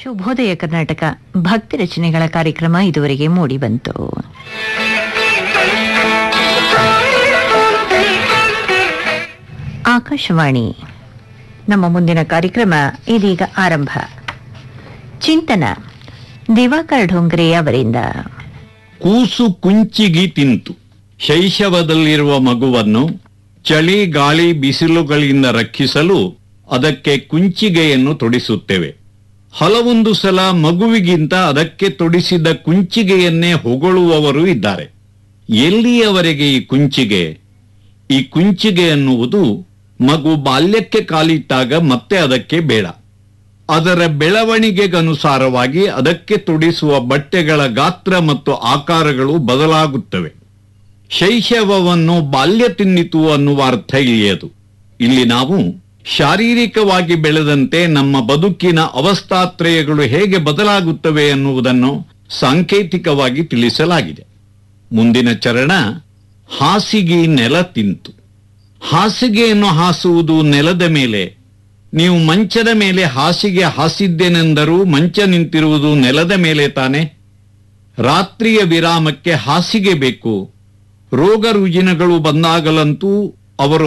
ಶುಭೋದಯ ಕರ್ನಾಟಕ ಭಕ್ತಿ ರಚನೆಗಳ ಕಾರ್ಯಕ್ರಮ ಇದುವರೆಗೆ ಮೂಡಿಬಂತು ಆಕಾಶವಾಣಿ ನಮ್ಮ ಮುಂದಿನ ಕಾರ್ಯಕ್ರಮ ಇದೀಗ ಆರಂಭ ಚಿಂತನ ದಿವಾಕರ್ ಢೋಂಗ್ರೆ ಅವರಿಂದ ಕೂಸು ಕುಂಚಿಗಿ ತಿಂತು ಶೈಶವದಲ್ಲಿರುವ ಮಗುವನ್ನು ಚಳಿ ಗಾಳಿ ಬಿಸಿಲುಗಳಿಂದ ರಕ್ಷಿಸಲು ಅದಕ್ಕೆ ಕುಂಚಿಗೆಯನ್ನು ತೊಡಿಸುತ್ತೇವೆ ಹಲವೊಂದು ಸಲ ಮಗುವಿಗಿಂತ ಅದಕ್ಕೆ ತೊಡಿಸಿದ ಕುಂಚಿಗೆಯನ್ನೇ ಹೊಗಳುವವರು ಇದ್ದಾರೆ ಎಲ್ಲಿಯವರೆಗೆ ಈ ಕುಂಚಿಗೆ ಈ ಕುಂಚಿಗೆ ಅನ್ನುವುದು ಮಗು ಬಾಲ್ಯಕ್ಕೆ ಕಾಲಿಟ್ಟಾಗ ಮತ್ತೆ ಅದಕ್ಕೆ ಬೇಡ ಅದರ ಬೆಳವಣಿಗೆಗನುಸಾರವಾಗಿ ಅದಕ್ಕೆ ತೊಡಿಸುವ ಬಟ್ಟೆಗಳ ಗಾತ್ರ ಮತ್ತು ಆಕಾರಗಳು ಬದಲಾಗುತ್ತವೆ ಶೈಶವವನ್ನು ಬಾಲ್ಯ ತಿನ್ನಿತು ಅನ್ನುವ ಅರ್ಥ ಇಲ್ಲಿಯದು ಇಲ್ಲಿ ನಾವು ಶಾರೀರಿಕವಾಗಿ ಬೆಳೆದಂತೆ ನಮ್ಮ ಬದುಕಿನ ಅವಸ್ಥಾತ್ರಯಗಳು ಹೇಗೆ ಬದಲಾಗುತ್ತವೆ ಎನ್ನುವುದನ್ನು ಸಾಂಕೇತಿಕವಾಗಿ ತಿಳಿಸಲಾಗಿದೆ ಮುಂದಿನ ಚರಣ ಹಾಸಿಗೆ ನೆಲ ತಿಂತು ಹಾಸಿಗೆಯನ್ನು ಹಾಸುವುದು ನೆಲದ ಮೇಲೆ ನೀವು ಮಂಚದ ಮೇಲೆ ಹಾಸಿಗೆ ಹಾಸಿದ್ದೇನೆಂದರೂ ಮಂಚ ನಿಂತಿರುವುದು ನೆಲದ ಮೇಲೆ ತಾನೆ ರಾತ್ರಿಯ ವಿರಾಮಕ್ಕೆ ಹಾಸಿಗೆ ಬೇಕು ರೋಗ ರುಜಿನಗಳು ಬಂದಾಗಲಂತೂ ಅವರು